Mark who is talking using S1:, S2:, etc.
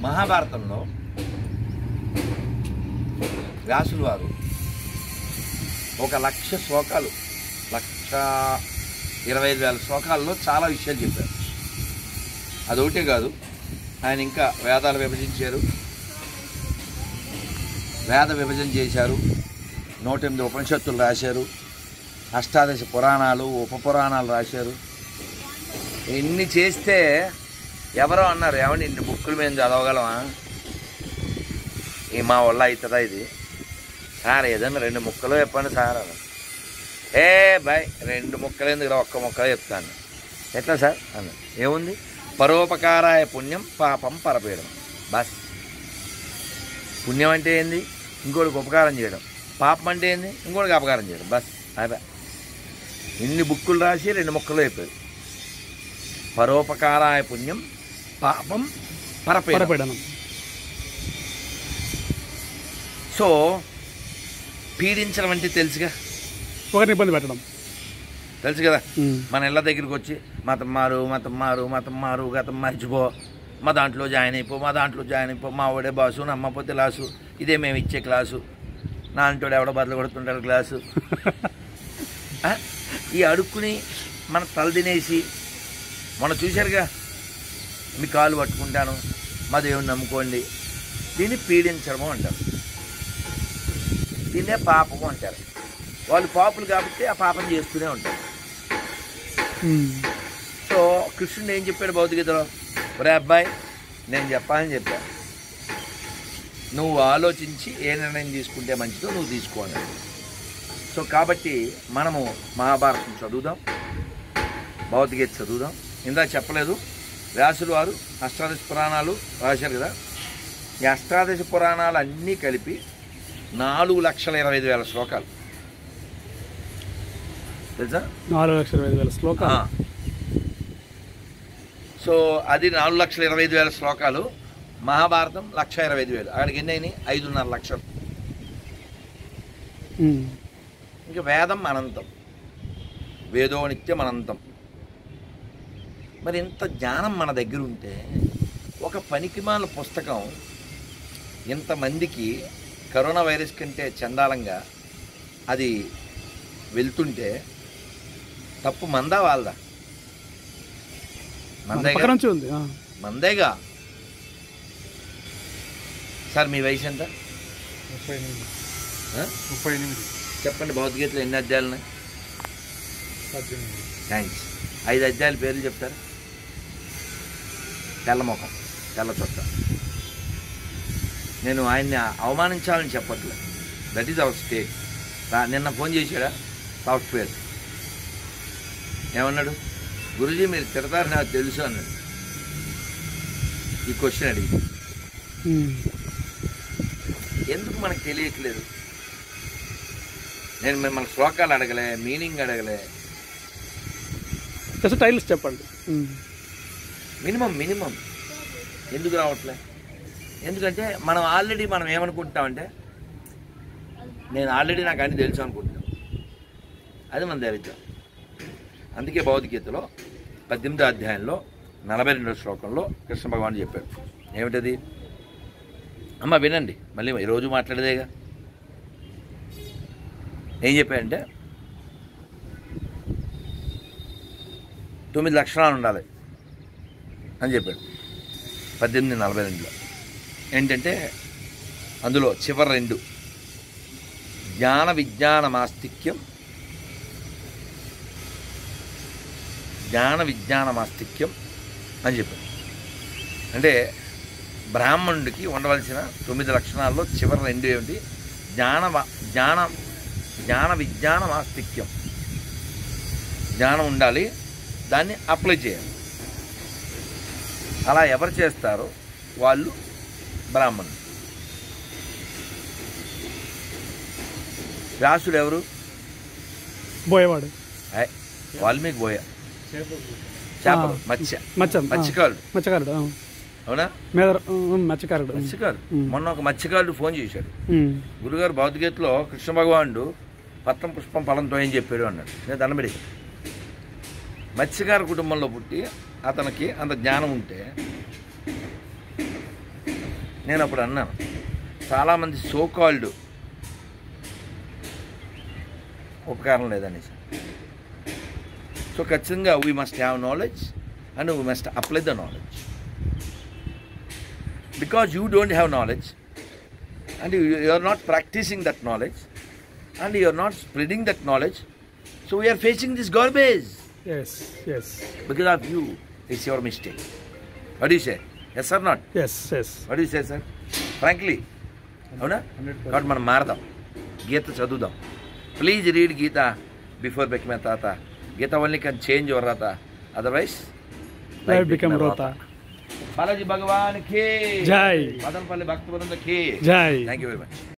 S1: మహాభారతంలో వ్యాసులు వారు ఒక లక్ష శ్లోకాలు లక్ష ఇరవై ఐదు వేల శ్లోకాల్లో చాలా విషయాలు చెప్పారు అదొకటే కాదు ఆయన ఇంకా వేదాలు విభజించారు వేద విభజన చేశారు నూట ఎనిమిది ఉపనిషత్తులు రాశారు అష్టాదశ పురాణాలు ఉప పురాణాలు రాశారు ఇన్ని చేస్తే ఎవరో అన్నారు ఏమండి ఇన్ని బుక్కులు మేము చదవగలమా ఈ మా వల్ల అవుతుందా ఇది సార్ ఏదన్నా రెండు ముక్కలు చెప్పండి సార్ అన్నారు. ఏ బాయ్ రెండు ముక్కలు ఎందుకు ఒక్క ముక్కలు చెప్తాను ఎట్లా సార్ అన్న ఏముంది పరోపకారాయ పుణ్యం పాపం పరపేయడం బస్ పుణ్యం అంటే ఏంది ఇంకోటికి ఉపకారం చేయడం పాపం అంటే ఏంది ఇంకోటికి అపకారం చేయడం బస్ అదే ఇన్ని బుక్కులు రాసి రెండు ముక్కలు చెప్పారు పరోపకారాయ పుణ్యం పాపం పరపేయడం
S2: పరపీడనం
S1: సో పీడించడం అంటే తెలుసుగా
S2: ఒకరిని ఇబ్బంది పెట్టడం
S1: తెలుసు కదా
S2: ఉమ్.
S1: మన ఇళ్ళ దగ్గరికి వచ్చి మతం మారు మతం మారు మతం మారు గతం మర్చిపో మా దాంట్లో జాయిన్ అయిపో మా దాంట్లో జాయిన్ అయిపో మా వాడే బాసు నమ్మపోతే లాసు ఇదే మేము ఇచ్చే క్లాసు నా అంటోడు ఎవడో బదులు కొడుతుంటాడు క్లాసు ఆ? ఈ అడుక్కుని మన తల తినేసి మొన్న చూశారుగా మీ కాలు పట్టుకుంటాను మా దేవుని నమ్ముకోండి దీన్ని పీడించడము అంటారు దీన్నే పాపము అంటారు వాళ్ళు పాపులు కాబట్టి ఆ పాపం చేస్తూనే ఉంటారు
S2: ఉమ్.
S1: సో కృష్ణుడు ఏం చెప్పాడు భౌతికతలో ఒరే అబ్బాయి నేను చెప్పాలని చెప్పా నువ్వు ఆలోచించి ఏ నిర్ణయం తీసుకుంటే మంచిదో నువ్వు తీసుకోవాలి సో కాబట్టి మనము మహాభారతం చదువుదాం భౌతికత చదువుదాం ఇందా చెప్పలేదు వ్యాసులు వారు అష్టాదశ పురాణాలు రాశారు కదా ఈ అష్టాదశ పురాణాలు అన్నీ కలిపి నాలుగు లక్షల ఇరవై ఐదు వేల శ్లోకాలు తెలుసా
S2: నాలుగు లక్షల ఐదు వేల శ్లోకాలు
S1: ఆ. సో అది నాలుగు లక్షల ఇరవై ఐదు వేల శ్లోకాలు మహాభారతం లక్ష ఇరవై ఐదు వేలు అక్కడికి ఎన్ని అయినాయి ఐదున్నర లక్షలు
S2: ఉమ్.
S1: ఇంకా వేదం అనంతం వేదో నిత్యం అనంతం మరి ఇంత జ్ఞానం మన దగ్గర ఉంటే ఒక పనికిమాల పుస్తకం ఇంతమందికి కరోనా వైరస్ కంటే చందాలంగా అది వెళ్తుంటే తప్పు మందా వాళ్ళదా
S2: మన
S1: మందేగా
S2: పక్క నుంచి ఉంది ఆ.
S1: మందేగా సార్ మీ వయసు ఎంత
S3: ముప్పై ఎనిమిది
S1: ఆ?
S3: ముప్పై ఎనిమిది
S1: చెప్పండి భౌతికతలో ఎన్ని అధ్యాయులు ఉన్నాయి
S3: పద్దెనిమిది
S1: థ్యాంక్స్ ఐదు అధ్యాయుల పేర్లు చెప్తారు తెల్ల ముఖం తెల్ల చొక్క నేను ఆయన్ని అవమానించాలని చెప్పట్లేదు దట్ ఈజ్ అవర్ స్టేట్ నిన్న ఫోన్ చేశాడా సాఫ్ట్వేర్ ఏమన్నాడు గురుజీ మీరు తిడతారు నాకు తెలుసు అన్నాడు ఈ క్వశ్చన్ అడిగి
S2: ఉమ్.
S1: ఎందుకు మనకు తెలియట్లేదు నేను మిమ్మల్ని శ్లోకాలు అడగలే మీనింగ్ అడగలే
S2: జస్ట్ టైల్స్ చెప్పండి ఉమ్.
S1: మినిమం మినిమం ఎందుకు రావట్లే ఎందుకంటే మనం ఆల్రెడీ మనం ఏమనుకుంటామంటే నేను ఆల్రెడీ నాకు అన్ని తెలుసు అనుకుంటాం అది మన దరిద్రం అందుకే భౌతికతలో పద్దెనిమిదో అధ్యాయంలో నలభై రెండో శ్లోకంలో కృష్ణ భగవాన్ చెప్పాడు ఏమిటది అమ్మ వినండి మళ్ళీ ఈరోజు మాట్లాడేదేగా ఏం చెప్పాడంటే తొమ్మిది లక్షణాలు ఉండాలి అని చెప్పాడు పద్దెనిమిది నలభై రెండులో ఏంటంటే అందులో చివరి రెండు జ్ఞాన విజ్ఞాన మాస్తిక్యం జ్ఞాన విజ్ఞాన మాస్తిక్యం అని చెప్పాడు అంటే బ్రాహ్మణుడికి ఉండవలసిన తొమ్మిది లక్షణాల్లో చివరి రెండు ఏమిటి జ్ఞాన వ- జ్ఞాన జ్ఞాన విజ్ఞాన మాస్తిక్యం జ్ఞానం ఉండాలి దాన్ని అప్లై చేయాలి అలా ఎవరు చేస్తారో వాళ్ళు బ్రాహ్మణులు వ్యాసుడు ఎవరు
S2: బోయేవాడు
S1: ఆయ్, వాల్మీకి బోయ
S3: చేపలు
S1: చేపలు
S2: ఆ.
S1: మత్స్య
S2: మత్స్యం ఆ.
S1: మత్స్యకారుడు
S2: మత్స్యకారుడు ఆ.
S1: అవునా
S2: మీద ఉమ్, మత్స్యకారుడు
S1: మత్స్యకారుడు
S2: ఉమ్.
S1: మొన్న ఒక మత్స్యకారుడు ఫోన్ చేశాడు
S2: ఉమ్.
S1: గురుగారు భౌతికతలో కృష్ణ భగవానుడు పత్రం పుష్పం ఫలంతో ఏం చెప్పాడు అన్నాడు నేను దండబడి మత్స్యకార కుటుంబంలో పుట్టి అతనికి అంత జ్ఞానం ఉంటే నేను అప్పుడు అన్నాను చాలామంది సోకాల్డ్ ఉపకారం లేదనేసి సో ఖచ్చితంగా we must have knowledge and we must apply the knowledge because you don't have knowledge and you are not practicing that knowledge and you are not spreading that knowledge so we're facing this garbage
S2: yes yes
S1: because of you. It's your mistake. What do you say? Yes or not?
S2: Yes yes
S1: What do you say, sir? Frankly. అవునా కాబట్టి మనం మారదాం గీత చదువుదాం please read Gita before బెక్మే తాత Gita only can change your రాత otherwise
S2: life become రోతా
S1: బాలాజీ భగవాన్ కి
S2: జై.
S1: మదనపల్లి భక్త బృంద కి
S2: జై
S1: థ్యాంక్ యూ వెరీ మచ్